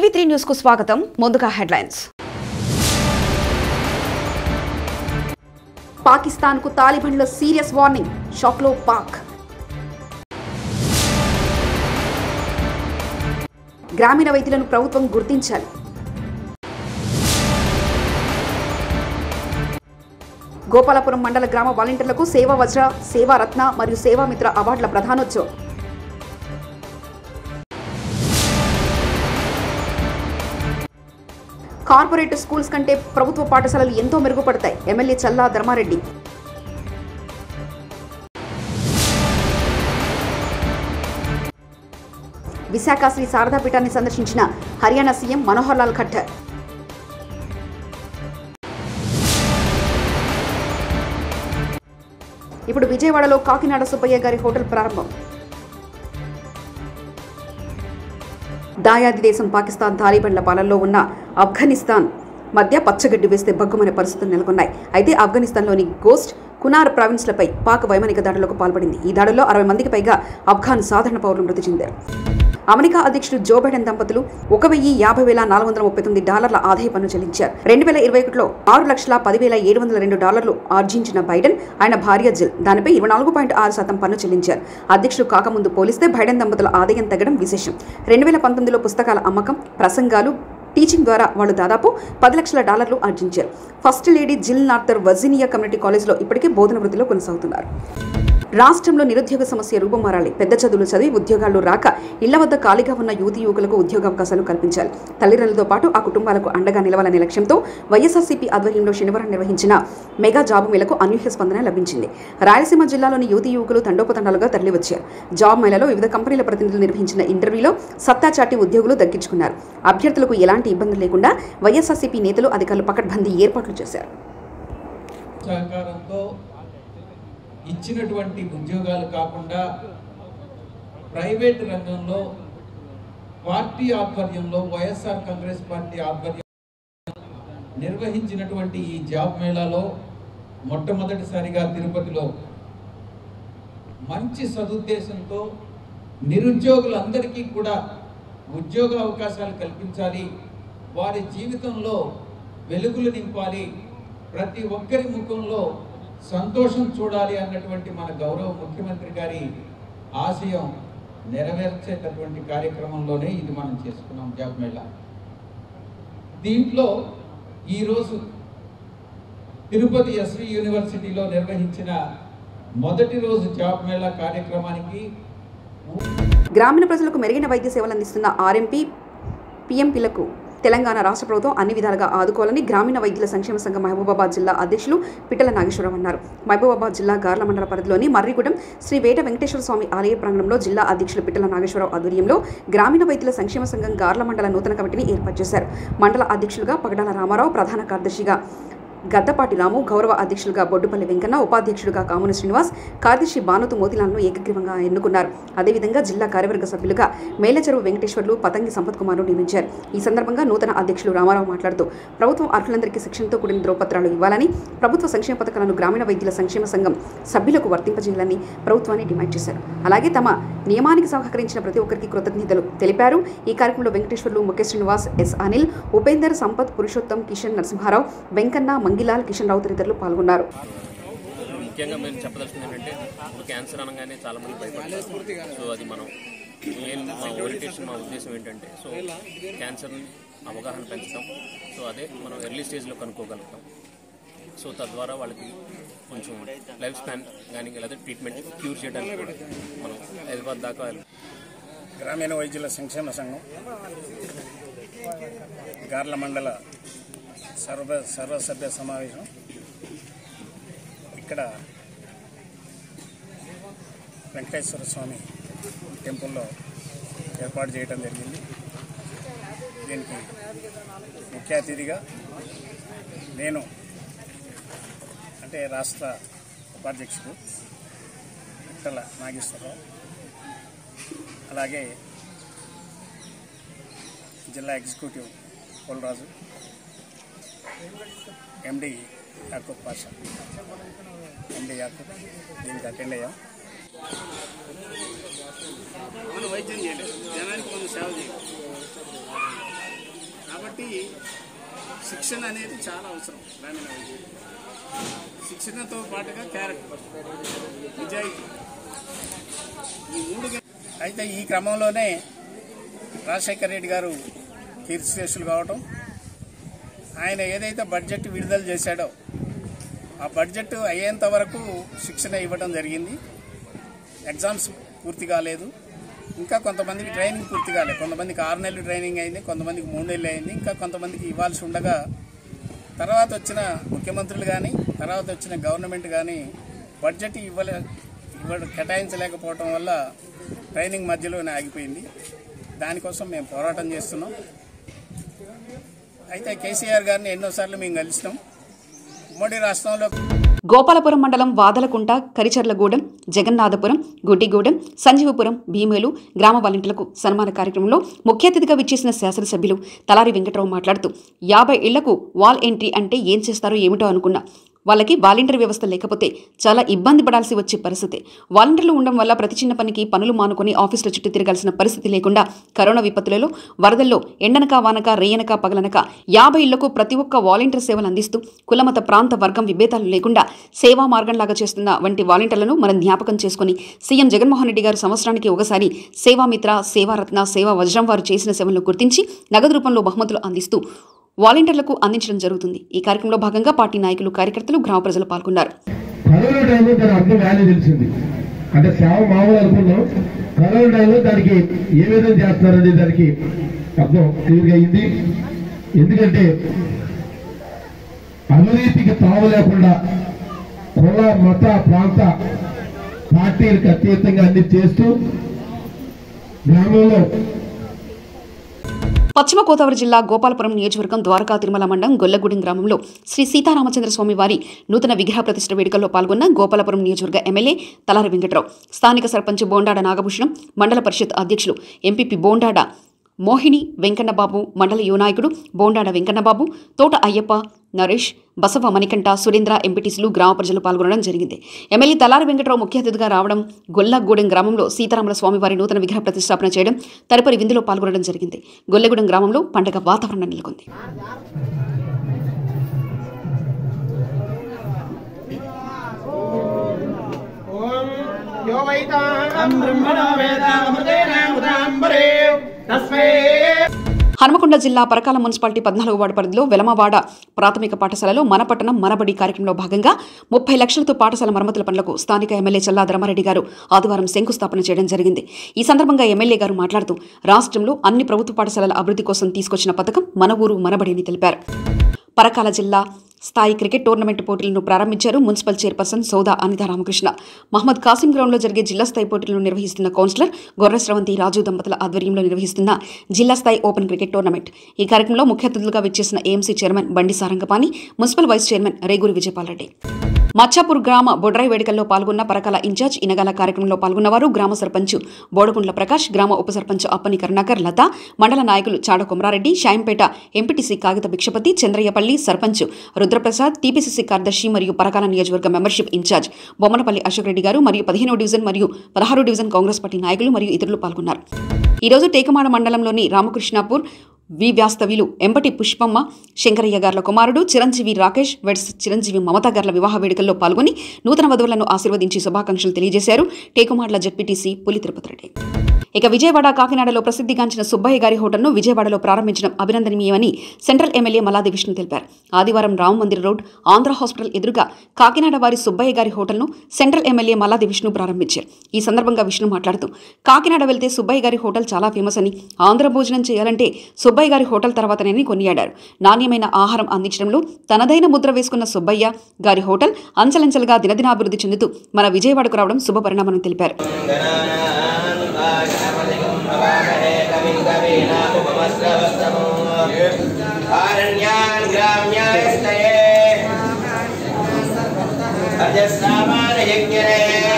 Three news కు స్వాగతం ముందుగా హెడ్లైన్స్ పాకిస్తాన్ కు తాలిబాన్ల సీరియస్ వార్నింగ్ షాక్ లో పాక్ గ్రామీణ వైద్యులను ప్రభుత్వం గుర్తించాలి గోపాలపురం మండల గ్రామ వాలంటీర్లకు సేవా వజ్ర సేవా రత్న మరియు సేవామిత్ర అవార్డుల ప్రధానోత్సవం కార్పొరేట్ స్కూల్స్ కంటే ప్రభుత్వ పాఠశాలలు ఎంతో మెరుగుపడతాయి ఎమ్మెల్యే చల్లా ధర్మారెడ్డి విశాఖ శ్రీ శారదా పీఠాన్ని సందర్శించిన హర్యానా సీఎం మనోహర్ లాల్ ఖట్టర్ ఇప్పుడు విజయవాడలో కాకినాడ సుబ్బయ్య గారి హోటల్ ప్రారంభం దాయాది దేశం పాకిస్తాన్ తాలిబాన్ల పాలనలో ఉన్న ఆఫ్ఘనిస్తాన్ మధ్య పచ్చగడ్డి వేస్తే బగ్గుమనే పరిస్థితులు నెలకొన్నాయి అయితే ఆఫ్ఘనిస్తాన్లోని గోస్ట్ కునార్ ప్రావిన్స్లపై పాక్ వైమానిక దాడులకు పాల్పడింది ఈ దాడుల్లో అరవై మందికి పైగా ఆఫ్ఘాన్ సాధారణ పౌరులు మృతి చెందారు అమెరికా అధ్యక్షుడు జో బైడెన్ దంపతులు ఒక వెయ్యి యాభై వేల నాలుగు వందల ముప్పై తొమ్మిది డాలర్ల ఆదాయ పన్ను చెల్లించారు రెండు వేల ఇరవై ఒకటిలో ఆరు లక్షల పదివేల ఏడు వందల రెండు డాలర్లు ఆర్జించిన బైడెన్ ఆయన భార్య జిల్ దానిపై ఇరవై నాలుగు పాయింట్ ఆరు శాతం పన్ను చెల్లించారు అధ్యక్షుడు కాకముందు పోలిస్తే బైడెన్ దంపతుల ఆదాయం తగ్గడం విశేషం రెండు వేల పంతొమ్మిదిలో పుస్తకాల అమ్మకం ప్రసంగాలు టీచింగ్ ద్వారా వాళ్ళు దాదాపు పది లక్షల డాలర్లు ఆర్జించారు ఫస్ట్ లేడీ జిల్ నార్థర్ వర్జీనియా కమ్యూనిటీ కాలేజ్లో ఇప్పటికే బోధన వృత్తిలో కొనసాగుతున్నారు రాష్ట్రంలో నిరుద్యోగ సమస్య రూపం మారాలి పెద్ద చదువులు చదివి ఉద్యోగాలు రాక ఇళ్ల వద్ద ఖాళీగా ఉన్న యువతి యువకులకు ఉద్యోగ అవకాశాలు కల్పించాలి తల్లిదండ్రులతో పాటు ఆ కుటుంబాలకు అండగా నిలవాలనే లక్ష్యంతో వైఎస్ఆర్సీపీ ఆధ్వర్యంలో శనివారం నిర్వహించిన మెగా జాబ్ మేళకు అనూహ్య స్పందన లభించింది రాయలసీమ జిల్లాలోని యువతి యువకులు తండోపతండాలుగా తరలివచ్చారు జాబ్ మేళలో వివిధ కంపెనీల ప్రతినిధులు నిర్వహించిన ఇంటర్వ్యూలో సత్తా చాటి ఉద్యోగులు దక్కించుకున్నారు అభ్యర్థులకు ఎలాంటి ఇబ్బందులు లేకుండా వైఎస్ఆర్సీపీ నేతలు అధికారులు పకడ్బందీ ఏర్పాట్లు చేశారు సహకారంతో ఇచ్చినటువంటి ఉద్యోగాలు కాకుండా ప్రైవేట్ రంగంలో పార్టీ ఆధ్వర్యంలో వైఎస్ఆర్ కాంగ్రెస్ పార్టీ ఆధ్వర్యం నిర్వహించినటువంటి ఈ జాబ్ మేళాలో మొట్టమొదటిసారిగా తిరుపతిలో మంచి సదుద్దేశంతో నిరుద్యోగులందరికీ కూడా ఉద్యోగ అవకాశాలు కల్పించాలి వారి జీవితంలో వెలుగులు నింపాలి ప్రతి ఒక్కరి ముఖంలో సంతోషం చూడాలి అన్నటువంటి మన గౌరవ ముఖ్యమంత్రి గారి ఆశయం నెరవేర్చేటటువంటి కార్యక్రమంలోనే ఇది మనం చేసుకున్నాం జాబ్ మేళా దీంట్లో ఈరోజు తిరుపతి ఎస్వి యూనివర్సిటీలో నిర్వహించిన మొదటి రోజు జాబ్ మేళా కార్యక్రమానికి గ్రామీణ ప్రజలకు మెరుగైన వైద్య సేవలు అందిస్తున్న ఆర్ఎంపీ పీఎంపీలకు తెలంగాణ రాష్ట్ర ప్రభుత్వం అన్ని విధాలుగా ఆదుకోవాలని గ్రామీణ వైద్యుల సంక్షేమ సంఘం మహబూబాబాద్ జిల్లా అధ్యక్షులు పిట్టల నాగేశ్వరరావు అన్నారు మహబూబాబాద్ జిల్లా గార్ల మండల పరిధిలోని మర్రిగూడెం శ్రీ వేట వెంకటేశ్వర స్వామి ఆలయ ప్రాంగణంలో జిల్లా అధ్యక్షులు పిట్టల నాగేశ్వరరావు ఆధ్వర్యంలో గ్రామీణ వైద్యుల సంక్షేమ సంఘం గార్ల మండల నూతన కమిటీని ఏర్పాటు చేశారు మండల అధ్యక్షులుగా పగడాల రామారావు ప్రధాన కార్యదర్శిగా గద్దపాటి రాము గౌరవ అధ్యక్షులుగా బొడ్డుపల్లి వెంకన్న ఉపాధ్యక్షులుగా కామున శ్రీనివాస్ కార్యదర్శి బానుతు మోతిలాల్ను ఏకగ్రీవంగా ఎన్నుకున్నారు అదేవిధంగా జిల్లా కార్యవర్గ సభ్యులుగా మేలచెరువు వెంకటేశ్వర్లు పతంగి సంపత్ కుమార్ను నియమించారు ఈ సందర్భంగా నూతన అధ్యక్షులు రామారావు మాట్లాడుతూ ప్రభుత్వం అర్హులందరికీ శిక్షణతో కూడిన ధ్రువపత్రాలు ఇవ్వాలని ప్రభుత్వ సంక్షేమ పథకాలను గ్రామీణ వైద్యుల సంక్షేమ సంఘం సభ్యులకు వర్తింపజేయాలని ప్రభుత్వాన్ని డిమాండ్ చేశారు అలాగే తమ నియమానికి సహకరించిన ప్రతి ఒక్కరికి కృతజ్ఞతలు తెలిపారు ఈ కార్యక్రమంలో వెంకటేశ్వర్లు ముఖేష్ శ్రీనివాస్ ఎస్ అనిల్ ఉపేందర్ సంపత్ పురుషోత్తం కిషన్ నరసింహారావు వెంకన్న మంగిలాల్ కిషన్ రావు తదితరులు పాల్గొన్నారు ముఖ్యంగా మేము చెప్పదలుచుకుంది ఏంటంటే ఇప్పుడు క్యాన్సర్ అనగానే చాలా మంది భయపడతారు సో అది మనం మెయిన్ మా ఓరియంటేషన్ మా ఉద్దేశం ఏంటంటే సో క్యాన్సర్ని అవగాహన పెంచడం సో అదే మనం ఎర్లీ స్టేజ్లో కనుక్కోగలుగుతాం సో తద్వారా వాళ్ళకి కొంచెం లైఫ్ స్పాన్ కానీ లేదా ట్రీట్మెంట్ క్యూర్ చేయడానికి కూడా మనం హైదరాబాద్ దాకా గ్రామీణ వైద్యుల సంక్షేమ సంఘం గార్ల మండల సర్వ సర్వసభ్య సమావేశం ఇక్కడ వెంకటేశ్వర స్వామి టెంపుల్లో ఏర్పాటు చేయడం జరిగింది దీనికి ముఖ్య అతిథిగా నేను అంటే రాష్ట్ర ఉపాధ్యక్షుడు విట్టల నాగేశ్వరరావు అలాగే జిల్లా executive Polaraju MD Yakub Pasha MD Yakub దీనికి అటెండ్ అయ్యాం మనం వైద్యం చేయలేదు జనానికి మనం సేవ చేయాలి శిక్షణ అనేది చాలా అవసరం గ్రామీణ వైద్యులు శిక్షణతో పాటుగా క్యారెక్టర్ నిజాయితీ ఈ మూడు గ- అయితే ఈ క్రమంలోనే రాజశేఖర రెడ్డి గారు కీర్తిశేషులు కావటం ఆయన ఏదైతే బడ్జెట్ విడుదల చేశాడో ఆ బడ్జెట్ అయ్యేంత వరకు శిక్షణ ఇవ్వడం జరిగింది ఎగ్జామ్స్ పూర్తి కాలేదు ఇంకా కొంతమందికి ట్రైనింగ్ పూర్తి కాలేదు కొంతమందికి ఆరు నెలలు ట్రైనింగ్ అయింది కొంతమందికి మూడు నెలలు అయింది ఇంకా కొంతమందికి ఇవ్వాల్సి ఉండగా తర్వాత వచ్చిన ముఖ్యమంత్రులు కానీ తర్వాత వచ్చిన గవర్నమెంట్ కానీ బడ్జెట్ ఇవ్వలే ఇవ్వడం కేటాయించలేకపోవటం వల్ల ట్రైనింగ్ మధ్యలోనే ఆగిపోయింది దానికోసం మేము పోరాటం చేస్తున్నాం అయితే కేసీఆర్ గారిని ఎన్నోసార్లు మేము కలిసినాం ఉమ్మడి రాష్ట్రంలో గోపాలపురం మండలం వాదలకుంట కరిచర్లగూడెం జగన్నాథపురం గుడ్డిగూడెం సంజీవపురం భీమేలు గ్రామ వాలంటీర్లకు సన్మాన కార్యక్రమంలో ముఖ్య అతిథిగా విచ్చేసిన శాసనసభ్యులు తలారి వెంకట్రావు మాట్లాడుతూ యాభై ఇళ్లకు వాల్ ఎంట్రీ అంటే ఏం చేస్తారో ఏమిటో అనుకున్నా వాళ్ళకి వాలంటీర్ వ్యవస్థ లేకపోతే చాలా ఇబ్బంది పడాల్సి వచ్చే పరిస్థితి వాలంటీర్లు ఉండడం వల్ల ప్రతి చిన్న పనికి పనులు మానుకొని ఆఫీసుల చుట్టూ తిరగాల్సిన పరిస్థితి లేకుండా కరోనా విపత్తులలో వరదల్లో ఎండనక వానక రేయనక పగలనక యాభై ఇళ్లకు ప్రతి ఒక్క వాలంటీర్ సేవలు అందిస్తూ కులమత ప్రాంత వర్గం విభేదాలు లేకుండా సేవా మార్గంలాగా చేస్తున్న వంటి వాలంటీర్లను మనం జ్ఞాపకం చేసుకుని సీఎం జగన్మోహన్ రెడ్డి గారు సంవత్సరానికి ఒకసారి సేవామిత్ర సేవారత్న సేవా వజ్రం వారు చేసిన సేవలను గుర్తించి నగదు రూపంలో బహుమతులు అందిస్తూ వాలంటీర్లకు అందించడం జరుగుతుంది ఈ కార్యక్రమంలో భాగంగా పార్టీ నాయకులు కార్యకర్తలు గ్రామ ప్రజలు పాల్గొన్నారు కరోనా టైంలో దాని అర్థం వాల్యూ తెలిసింది అంటే సేవ మామూలు అనుకున్నాం కరోనా టైంలో దానికి ఏ విధంగా చేస్తున్నారనే దానికి అర్థం క్లియర్గా అయింది ఎందుకంటే అవినీతికి తావు లేకుండా కుల మత ప్రాంత పార్టీలకు అతీతంగా అన్ని చేస్తూ గ్రామంలో పశ్చిమ గోదావరి జిల్లా గోపాలపురం నియోజకవర్గం ద్వారకా తిరుమల మండలం గొల్లగూడెం గ్రామంలో శ్రీ సీతారామచంద్ర స్వామి వారి నూతన విగ్రహ ప్రతిష్ఠ వేడుకల్లో పాల్గొన్న గోపాలపురం నియోజకవర్గ ఎమ్మెల్యే తలారి వెంకట్రావు స్థానిక సర్పంచ్ బోండాడ నాగభూషణం మండల పరిషత్ అధ్యక్షులు ఎంపీపీ బోండాడ మోహిని వెంకన్నబాబు మండల యువనాయకుడు బోండాడ వెంకన్నబాబు తోట అయ్యప్ప నరేష్ బసవ మణికంఠ సురేంద్ర ఎంపీటీసీలు గ్రామ ప్రజలు పాల్గొనడం జరిగింది ఎమ్మెల్యే తలారి వెంకటరావు ముఖ్య అతిథిగా రావడం గొల్లగూడెం గ్రామంలో సీతారాముల స్వామివారి నూతన విగ్రహ ప్రతిష్టాపన చేయడం తదుపరి విందులో పాల్గొనడం జరిగింది గొల్లగూడెం గ్రామంలో పండగ వాతావరణం నెలకొంది హనుమకొండ జిల్లా పరకాల మున్సిపాలిటీ పద్నాలుగు వార్డు పరిధిలో వెలమవాడ ప్రాథమిక పాఠశాలలో మన పట్టణం మనబడి కార్యక్రమంలో భాగంగా ముప్పై లక్షలతో పాఠశాల మరమ్మతుల పనులకు స్థానిక ఎమ్మెల్యే చల్లా ధర్మారెడ్డి గారు ఆదివారం శంకుస్థాపన చేయడం జరిగింది ఈ సందర్భంగా ఎమ్మెల్యే గారు మాట్లాడుతూ రాష్ట్రంలో అన్ని ప్రభుత్వ పాఠశాలల అభివృద్ధి కోసం తీసుకొచ్చిన పథకం మన ఊరు మనబడి అని తెలిపారు పరకాల జిల్లా స్థాయి క్రికెట్ టోర్నమెంట్ పోటీలను ప్రారంభించారు మున్సిపల్ చైర్పర్సన్ సౌదా అనితా రామకృష్ణ మహమ్మద్ కాసిం గ్రౌండ్లో జరిగే జిల్లా స్థాయి పోటీలను నిర్వహిస్తున్న కౌన్సిలర్ గొర్రె స్రవంతి రాజు దంపతుల ఆధ్వర్యంలో నిర్వహిస్తున్న జిల్లా స్థాయి ఓపెన్ క్రికెట్ టోర్నమెంట్ ఈ కార్యక్రమంలో ముఖ్య అతిథులుగా విచ్చేసిన AMC chairman Bandi Sarangapani municipal vice chairman Reguri Vijayapal Reddy Machapur గ్రామ బొడ్రాయి వేడుకల్లో పాల్గొన్న పరకాల ఇన్ఛార్జ్ ఇనగాల కార్యక్రమంలో పాల్గొన్నవారు గ్రామ సర్పంచ్ బోడగుండ్ల ప్రకాష్ గ్రామ ఉప సర్పంచ్ అప్పని కరుణాకర్ లత మండల నాయకులు చాడ కొమరారెడ్డి షాయంపేట ఎంపీటీసీ కాగిత భిక్షపతి చంద్రయ్యపల్లి సర్పంచ్ రుద్రప్రసాద్ టీపీసీసీ కార్యదర్శి మరియు పరకాల నియోజకవర్గ మెంబర్షిప్ ఇన్ఛార్జ్ బొమ్మనపల్లి అశోక్ రెడ్డి గారు మరియు పదిహేనవ డివిజన్ మరియు పదహారో డివిజన్ కాంగ్రెస్ పార్టీ నాయకులు మరియు ఇతరులు పాల్గొన్నారు ఈరోజు టేకమాడ మండలంలోని రామకృష్ణాపూర్ వి వ్యాస్తవిలు ఎంబటి పుష్పమ్మ శంకరయ్య గార్ల కుమారుడు చిరంజీవి రాకేష్ వెడ్స్ చిరంజీవి మమత గార్ల వివాహ వేడుకల్లో పాల్గొని నూతన వధువులను ఆశీర్వదించి శుభాకాంక్షలు తెలియజేశారు టేకుమాడ్ల జడ్పీటీసీ పులి తిరుపతి రెడ్డి ఇక విజయవాడ కాకినాడలో ప్రసిద్ధిగాంచిన సుబ్బయ్య గారి హోటల్ను విజయవాడలో ప్రారంభించడం అభినందనీయమని సెంట్రల్ ఎమ్మెల్యే మల్లాది విష్ణు తెలిపారు ఆదివారం రామ మందిర్ రోడ్ ఆంధ్ర హాస్పిటల్ ఎదురుగా కాకినాడ వారి సుబ్బయ్య గారి హోటల్ను సెంట్రల్ ఎమ్మెల్యే మల్లాది విష్ణు ప్రారంభించారు ఈ సందర్భంగా విష్ణు మాట్లాడుతూ కాకినాడ వెళ్తే సుబ్బయ్య గారి హోటల్ చాలా ఫేమస్ అని ఆంధ్ర భోజనం చేయాలంటే సుబ్బయ్య గారి హోటల్ తర్వాతనే కొనియాడారు నాణ్యమైన ఆహారం అందించడంలో తనదైన ముద్ర వేసుకున్న సుబ్బయ్య గారి హోటల్ అంచలంచలుగా దినదినాభివృద్ధి చెందుతూ మన విజయవాడకు రావడం శుభపరిణామని తెలిపారు आरण्यान् ग्राम्यास्तये अजस्रामानयज्ञरे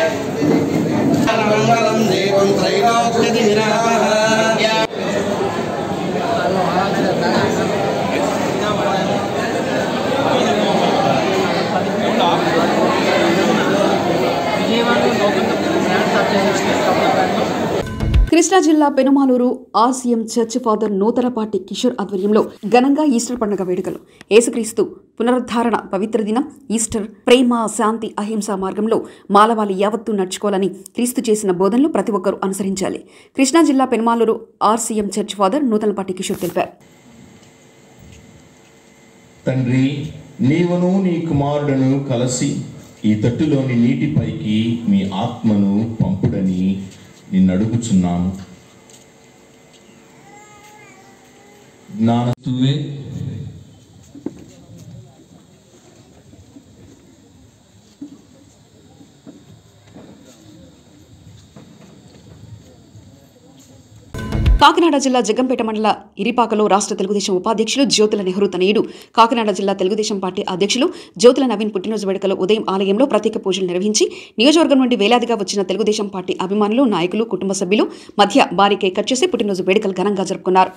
मङ्गलं देवं त्रैलोक्यतिविरामः క్రిస్టల్ కృష్ణా జిల్లా Penumaluru RCM church father Nuthalapati Kishore ఆధ్వర్యంలో ఘనంగా ఈస్టర్ పండుగ వేడుకలు యేసుక్రీస్తు పునరుద్ధారణ పవిత్ర దినం ఈస్టర్ ప్రేమ శాంతి అహింస మార్గంలో మాలవాళి యావత్తు నడుచుకోవాలని క్రీస్తు చేసిన బోధనలు ప్రతి ఒక్కరూ అనుసరించాలి కృష్ణా జిల్లా Penumaluru RCM church father Nuthalapati Kishore తెలిపారు తండ్రి నీవును నీ కుమారుడను కలిసి ఈ తట్టులోని నీటిపైకి మీ ఆత్మను పంపుడని నిన్ను అడుగుచున్నాను జ్ఞానస్తువే కాకినాడ జిల్లా జగ్గంపేట మండల ఇరిపాకలో రాష్ట్ర తెలుగుదేశం ఉపాధ్యక్షులు జ్యోతుల నెహ్రూ తనయుడు కాకినాడ జిల్లా తెలుగుదేశం పార్టీ అధ్యక్షులు జ్యోతుల నవీన్ పుట్టినరోజు వేడుకలో ఉదయం ఆలయంలో ప్రత్యేక పూజలు నిర్వహించి నియోజకవర్గం నుండి వేలాదిగా వచ్చిన తెలుగుదేశం పార్టీ అభిమానులు నాయకులు కుటుంబ సభ్యులు మధ్య భారీ కేక్ కట్ చేసి పుట్టినరోజు వేడుకలు ఘనంగా జరుపుకున్నారు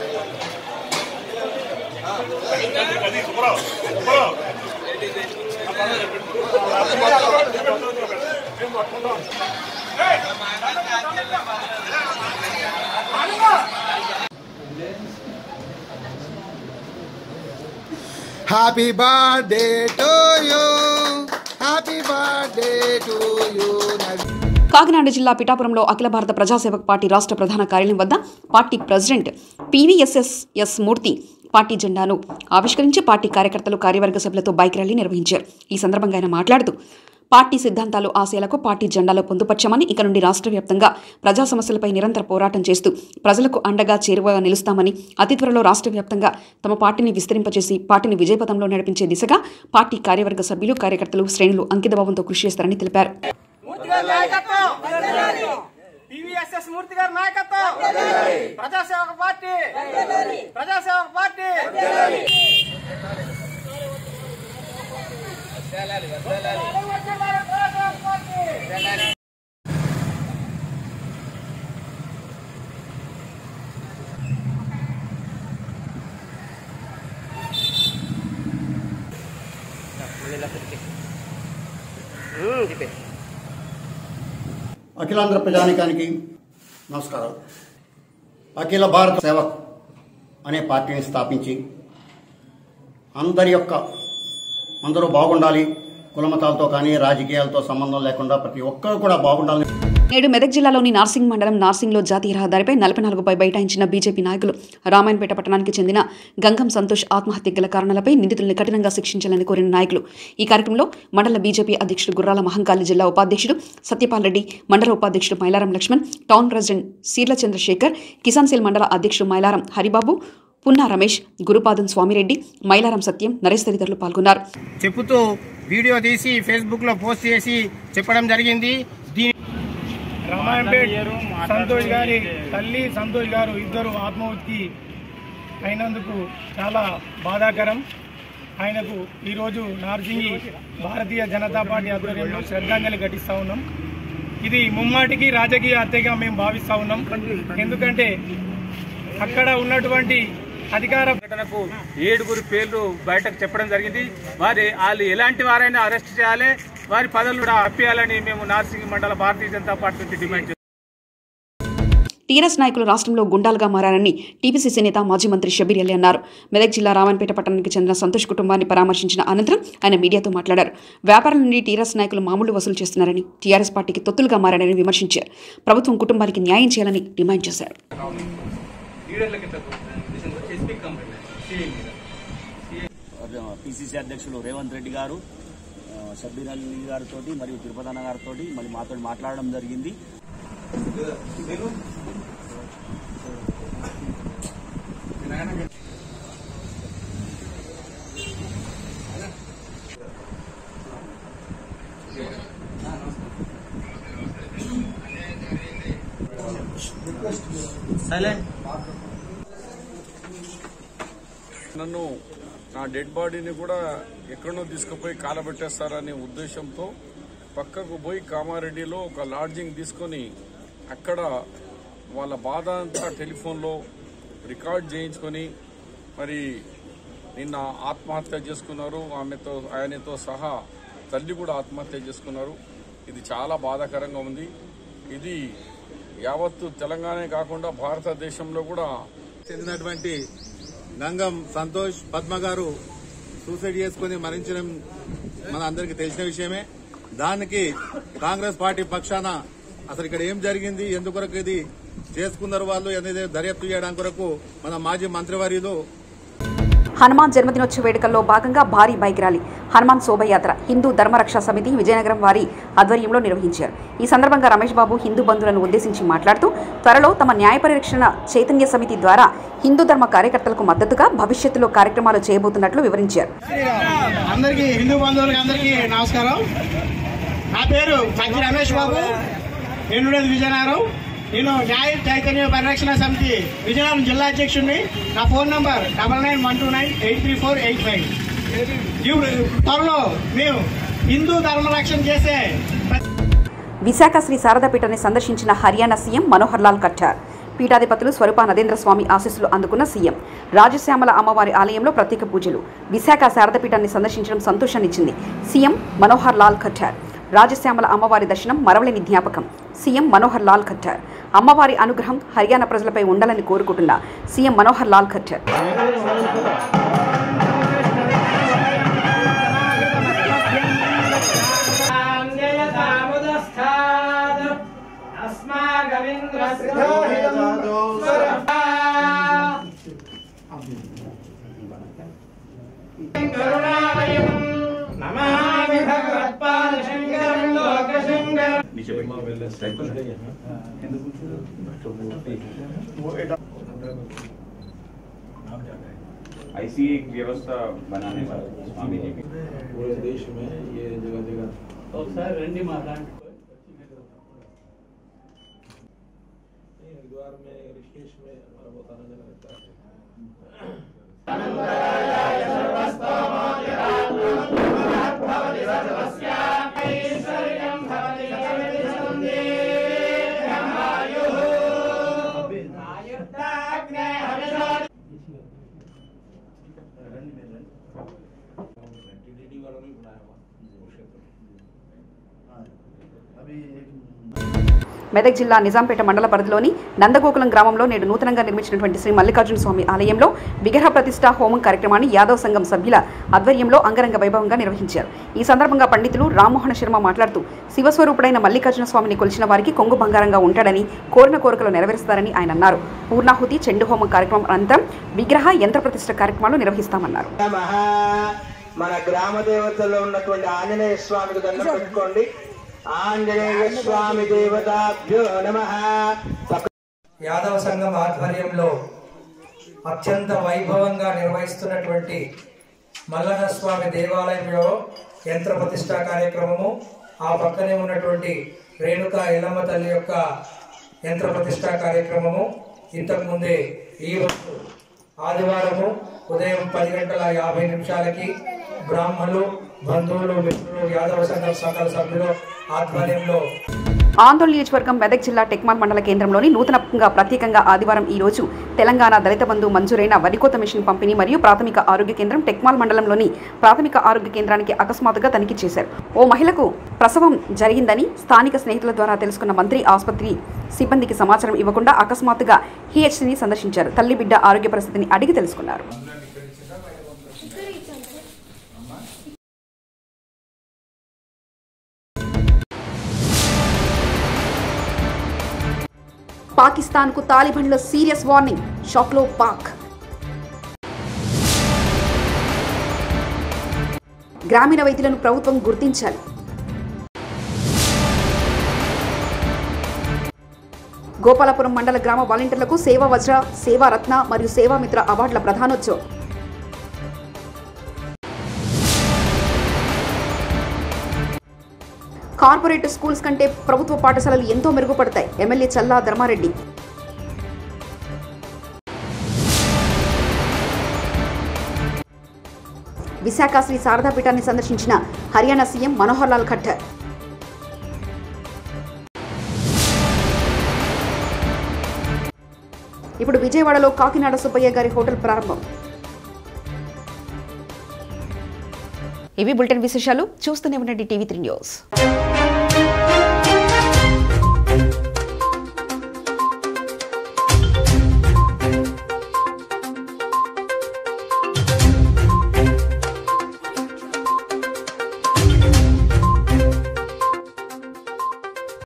Happy birthday to you. Happy birthday to you. Kakinada జిల్లా పిఠాపురంలో అఖిల భారత ప్రజాసేవక్ పార్టీ రాష్ట్ర ప్రధాన కార్యాలయం వద్ద party president PVSSS Murthy party జెండాను ఆవిష్కరించి పార్టీ కార్యకర్తలు కార్యవర్గ సభ్యులతో బైక్ ర్యాలీ నిర్వహించారు ఈ సందర్భంగా ఆయన మాట్లాడుతూ పార్టీ సిద్ధాంతాలు ఆశయాలకు పార్టీ జెండాలో పొందుపర్చామని ఇక నుండి రాష్ట్ర వ్యాప్తంగా ప్రజా సమస్యలపై నిరంతర పోరాటం చేస్తూ ప్రజలకు అండగా చేరువగా నిలుస్తామని అతి త్వరలో రాష్ట్ర వ్యాప్తంగా తమ పార్టీని విస్తరింపచేసి పార్టీని విజయపథంలో నడిపించే దిశగా పార్టీ కార్యవర్గ సభ్యులు కార్యకర్తలు శ్రేణులు అంకితభావంతో కృషి చేస్తారని తెలిపారు మూర్తి గారి నాయకత్వం పివిఎస్ఎస్ మూర్తి గారి నాయకత్వం ప్రజాసేవక పార్టీ ప్రజాసేవక పార్టీ అఖిలాంధ్ర ప్రజానికానికి నమస్కారం అఖిల భారత సేవక్ అనే పార్టీని స్థాపించి అందరి యొక్క అందరూ బాగుండాలి కులమతాలతో కానీ రాజకీయాలతో సంబంధం లేకుండా ప్రతి ఒక్కరు కూడా బాగుండాలని నేడు మెదక్ జిల్లాలోని నార్సింగ్ మండలం నార్సింగ్లో జాతీయ రహదారిపై నలభై నాలుగుపై బైఠాయించిన బీజేపీ నాయకులు రామాయణపేట పట్టణానికి చెందిన గంగం సంతోష్ ఆత్మహత్య గల కారణాలపై నిందితుల్ని కఠినంగా శిక్షించాలని కోరిన నాయకులు ఈ కార్యక్రమంలో మండల బీజేపీ అధ్యక్షుడు గుర్రాల మహంకాళి జిల్లా ఉపాధ్యక్షుడు సత్యపాల్ రెడ్డి మండల ఉపాధ్యక్షుడు Mailaram Lakshman town president Seerla Chandrashekar Kisan cell మండల అధ్యక్షుడు మైలారం హరిబాబు పున్నా రమేష్ గురుపాదం స్వామిరెడ్డి మైలారం సత్యం నరేష్ తదితరులు పాల్గొన్నారు చెబుతూ వీడియో తీసి ఫేస్బుక్ లో పోస్ట్ చేసి చెప్పడం జరిగింది దీని రామాయంపేట్ సంతోష్ గారి తల్లి సంతోష్ గారు ఇద్దరు ఆత్మహత్యకి అయినందుకు చాలా బాధాకరం ఆయనకు ఈరోజు నార్సింగి భారతీయ జనతా పార్టీ ఆధ్వర్యంలో శ్రద్ధాంజలి ఘటిస్తూ ఉన్నాం ఇది ముమ్మాటికి రాజకీయ హత్యగా మేము భావిస్తూ ఉన్నాం ఎందుకంటే అక్కడ ఉన్నటువంటి అధికార ఘటనకు ఏడుగురు పేర్లు బయటకు చెప్పడం జరిగింది వారి వాళ్ళు ఎలాంటి వారైనా అరెస్ట్ చేయాలి వారి పదవులు కూడా అప్పేయాలని మేము నార్సింగ్ మండల భారతీయ జనతా పార్టీ నుంచి డిమాండ్ చేస్తున్నాం టీఆర్ఎస్ నాయకులు రాష్ట్రంలో గుండాలుగా మారారని టీపీసీసీ నేత మాజీ మంత్రి షబీర్ అలీ అన్నారు మెదక్ జిల్లా రామన్పేట పట్టణానికి చెందిన సంతోష్ కుటుంబాన్ని పరామర్శించిన అనంతరం ఆయన మీడియాతో మాట్లాడారు వ్యాపారాల నుండి టీఆర్ఎస్ నాయకులు మామూలు వసూలు చేస్తున్నారని టీఆర్ఎస్ పార్టీకి తొత్తులుగా మారారని విమర్శించారు ప్రభుత్వం కుటుంబానికి న్యాయం చేయాలని డిమాండ్ చేశారు పిసిసి అధ్యక్షులు రేవంత్ రెడ్డి గారు ఆ, షబ్బీర్ అలీ గారితో మరియు తిరుపతన్న గారితో మళ్ళీ మాతో మాట్లాడడం జరిగింది నన్ను నా డెడ్ బాడీని కూడా ఎక్కడనో తీసుకుపోయి కాలబెట్టేస్తారనే ఉద్దేశంతో పక్కకు పోయి కామారెడ్డిలో ఒక లాడ్జింగ్ తీసుకొని అక్కడ వాళ్ళ బాధ అంతా టెలిఫోన్లో రికార్డ్ చేయించుకొని మరి నిన్న ఆత్మహత్య చేసుకున్నారు ఆమెతో ఆయనతో సహా తల్లి కూడా ఆత్మహత్య చేసుకున్నారు ఇది చాలా బాధాకరంగా ఉంది ఇది యావత్తు తెలంగాణ కాకుండా భారతదేశంలో కూడా చెందినటువంటి గంగం సంతోష్ పద్మ గారు సూసైడ్ చేసుకుని మరణించడం మన అందరికీ తెలిసిన విషయమే దానికి కాంగ్రెస్ పార్టీ పక్షాన అసలు ఇక్కడ ఏం జరిగింది ఎందుకొరకు ఇది చేసుకున్నారు వాళ్ళు అనేది దర్యాప్తు చేయడానికి కొరకు మన మాజీ మంత్రివర్యులు హనుమాన్ జన్మదినోత్సవ వేడుకల్లో భాగంగా భారీ బైక్ ర్యాలీ హనుమాన్ శోభయాత్ర హిందూ ధర్మరక్షా సమితి విజయనగరం వారి ఆధ్వర్యంలో నిర్వహించారు ఈ సందర్భంగా రమేష్ బాబు హిందూ బంధువులను ఉద్దేశించి మాట్లాడుతూ త్వరలో తమ న్యాయ పరిరక్షణ చైతన్య సమితి ద్వారా హిందూ ధర్మ కార్యకర్తలకు మద్దతుగా భవిష్యత్తులో కార్యక్రమాలు చేయబోతున్నట్లు వివరించారు అందరికీ హిందూ బంధువులకి అందరికీ నమస్కారం నా పేరు పంచి రమేష్ బాబు నేను ఉండేది విజయనగరం నేను న్యాయ చైతన్య పరిరక్షణ సమితి విజయనగరం జిల్లా అధ్యక్షుడిని నా phone number double nine one two nine eight three four eight five ఇప్పుడు త్వరలో మేము హిందూ ధర్మ రక్షణ చేసే విశాఖ శ్రీ శారదాపీఠాన్ని సందర్శించిన హర్యానా సీఎం మనోహర్ లాల్ ఖట్టార్ పీఠాధిపతులు స్వరూప నరేంద్ర స్వామి ఆశీస్సులు అందుకున్న సీఎం రాజశ్యామల అమ్మవారి ఆలయంలో ప్రత్యేక పూజలు విశాఖ శారదపీఠాన్ని సందర్శించడం సంతోషాన్నిచ్చింది సీఎం మనోహర్ లాల్ ఖట్టార్ రాజశ్యామల అమ్మవారి దర్శనం మరవలేని జ్ఞాపకం సీఎం మనోహర్ లాల్ ఖట్టార్ అమ్మవారి అనుగ్రహం హర్యానా ప్రజలపై ఉండాలని కోరుకుంటున్న సీఎం మనోహర్ లాల్ ఖట్టార్ ऐसी एक व्यवस्था बनाने वाले स्वामी जी की पूरे देश में ये जगह जगह और सर रंडी महाराज हरिद्वार में ऋषिकेश में हमारा बहुत आना जाना रहता है टीडीडी वालों ने बनाया हुआ वो क्षेत्र अभी మెదక్ జిల్లా నిజాంపేట మండల పరిధిలోని నందగోకులం గ్రామంలో నేడు నూతనంగా నిర్మించినటువంటి శ్రీ మల్లికార్జున స్వామి ఆలయంలో విగ్రహ ప్రతిష్ఠా హోమం కార్యక్రమాన్ని యాదవ్ సంఘం సభ్యుల ఆధ్వర్యంలో అంగరంగ వైభవంగా నిర్వహించారు ఈ సందర్భంగా పండితులు రామ్మోహన శర్మ మాట్లాడుతూ శివస్వరూపుడైన మల్లికార్జున స్వామిని కొలిచిన వారికి కొంగు బంగారంగా ఉంటాడని కోరిన కోరికలు నెరవేరుస్తారని ఆయన అన్నారు పూర్ణాహుతి చెండు హోమం కార్యక్రమం అనంతరం విగ్రహ యంత్ర ప్రతిష్ఠ కార్యక్రమాలు నిర్వహిస్తామన్నారు నమః మన గ్రామ దేవతల్లో ఉన్నటువంటి ఆంజనేయ స్వామికి దండం పెట్టుకోండి ఆంజనేయ స్వామి దేవతాభ్యో నమ యాదవ సంఘం ఆధ్వర్యంలో అత్యంత వైభవంగా నిర్వహిస్తున్నటువంటి మల్లన్న స్వామి దేవాలయంలో యంత్ర ప్రతిష్ఠా కార్యక్రమము ఆ పక్కనే ఉన్నటువంటి రేణుక ఎల్లమ్మ తల్లి యొక్క యంత్ర ప్రతిష్ఠా కార్యక్రమము ఇంతకుముందే ఈ రోజు ఆదివారము ఉదయం పది గంటల యాభై నిమిషాలకి బ్రాహ్మణులు బంధువులు మిత్రులు యాదవ సంఘం సకల సభ్యులు ఆధ్వర్యంలో ఆందోళన నియోజకవర్గం మెదక్ జిల్లా టెక్మాన్ మండల కేంద్రంలోని నూతనంగా ప్రత్యేకంగా ఆదివారం ఈ రోజు తెలంగాణ దళిత బంధు మంజూరైన వరికోత మిషన్ పంపిణీ మరియు ప్రాథమిక ఆరోగ్య కేంద్రం టెక్మాల్ మండలంలోని ప్రాథమిక ఆరోగ్య కేంద్రానికి అకస్మాత్తుగా తనిఖీ చేశారు ఓ మహిళకు ప్రసవం జరిగిందని స్థానిక స్నేహితుల ద్వారా తెలుసుకున్న మంత్రి ఆసుపత్రి సిబ్బందికి సమాచారం ఇవ్వకుండా అకస్మాత్తుగా హీహెచ్సిని సందర్శించారు తల్లి బిడ్డ ఆరోగ్య పరిస్థితిని అడిగి తెలుసుకున్నారు పాకిస్తాన్కు తాలిబన్ల సీరియస్ వార్నింగ్ షాక్లో పాక్ గ్రామీణ వైద్యులను ప్రభుత్వం గుర్తించాలి గోపాలపురం మండల గ్రామ వాలంటీర్లకు సేవా వజ్ర సేవా రత్న మరియు సేవామిత్ర అవార్డుల ప్రధానోత్సవం కార్పొరేట్ స్కూల్స్ కంటే ప్రభుత్వ పాఠశాలలు ఎంతో మెరుగుపడతాయి ఎమ్మెల్యే చల్లా ధర్మారెడ్డి విశాఖ శ్రీ శారదాపీఠాన్ని సందర్శించిన హర్యానా సీఎం మనోహర్ లాల్ ఖట్టర్ ఇప్పుడు విజయవాడలో కాకినాడ సుబ్బయ్య గారి హోటల్ ప్రారంభం ఇవి బులెటిన్ విశేషాలు చూస్తూనే ఉండండి టీవీ త్రీ న్యూస్